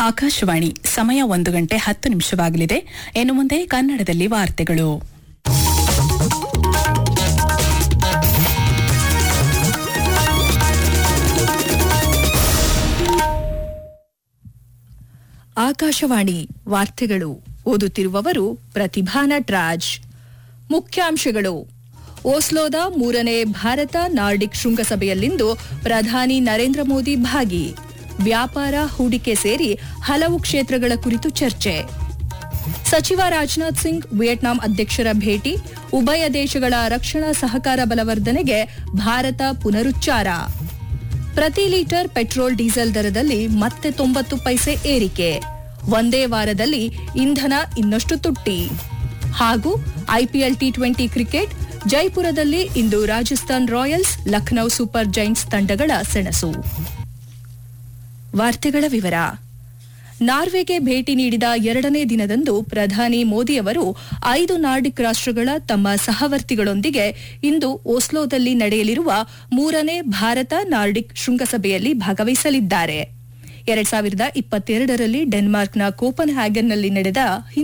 ಆಕಾಶವಾಣಿ ಸಮಯ ಒಂದು ಗಂಟೆ ಹತ್ತು ನಿಮಿಷವಾಗಲಿದೆ ಇನ್ನು ಮುಂದೆ ಕನ್ನಡದಲ್ಲಿ ವಾರ್ತೆಗಳು ಆಕಾಶವಾಣಿ ವಾರ್ತೆಗಳು ಓದುತ್ತಿರುವವರು ಪ್ರತಿಭಾ ನಟ್ರಾಜ್ ಮುಖ್ಯಾಂಶಗಳು ಓಸ್ಲೋದ ಮೂರನೇ ಭಾರತ ನಾರ್ಡಿಕ್ ಶೃಂಗಸಭೆಯಲ್ಲಿಂದು ಪ್ರಧಾನಿ ನರೇಂದ್ರ ಮೋದಿ ಭಾಗಿ ವ್ಯಾಪಾರ ಹೂಡಿಕೆ ಸೇರಿ ಹಲವು ಕ್ಷೇತ್ರಗಳ ಕುರಿತು ಚರ್ಚೆ ಸಚಿವ ರಾಜನಾಥ್ ಸಿಂಗ್ ವಿಯೆಟ್ನಾಂ ಅಧ್ಯಕ್ಷರ ಭೇಟಿ ಉಭಯ ದೇಶಗಳ ರಕ್ಷಣಾ ಸಹಕಾರ ಬಲವರ್ಧನೆಗೆ ಭಾರತ ಪುನರುಚ್ಚಾರ ಪ್ರತಿ ಲೀಟರ್ ಪೆಟ್ರೋಲ್ ಡೀಸೆಲ್ ದರದಲ್ಲಿ ಮತ್ತೆ ತೊಂಬತ್ತು ಪೈಸೆ ಏರಿಕೆ ಒಂದೇ ವಾರದಲ್ಲಿ ಇಂಧನ ಇನ್ನಷ್ಟು ತುಟ್ಟಿ ಹಾಗೂ ಐಪಿಎಲ್ ಟಿ ಟ್ವೆಂಟಿ ಕ್ರಿಕೆಟ್ ಜೈಪುರದಲ್ಲಿ ಇಂದು Rajasthan royals Lucknow super giants ತಂಡಗಳ ಸೆಣಸು ವಾರ್ತೆಗಳ ವಿವರ ನಾರ್ವೆಗೆ ಭೇಟಿ ನೀಡಿದ ಎರಡನೇ ದಿನದಂದು ಪ್ರಧಾನಿ ಮೋದಿಯವರು ಐದು ನಾರ್ಡಿಕ್ ರಾಷ್ಟ್ರಗಳ ತಮ್ಮ ಸಹವರ್ತಿಗಳೊಂದಿಗೆ ಇಂದು ಓಸ್ಲೋದಲ್ಲಿ ನಡೆಯಲಿರುವ ಮೂರನೇ ಭಾರತ ನಾರ್ಡಿಕ್ ಶೃಂಗಸಭೆಯಲ್ಲಿ ಭಾಗವಹಿಸಲಿದ್ದಾರೆ ಎರಡ್ ಸಾವಿರದ ಇಪ್ಪತ್ತೆರಡರಲ್ಲಿ ಡೆನ್ಮಾರ್ಕ್ನ ಕೋಪನ್ ಹ್ಯಾಗನ್ನಲ್ಲಿ ನಡೆದ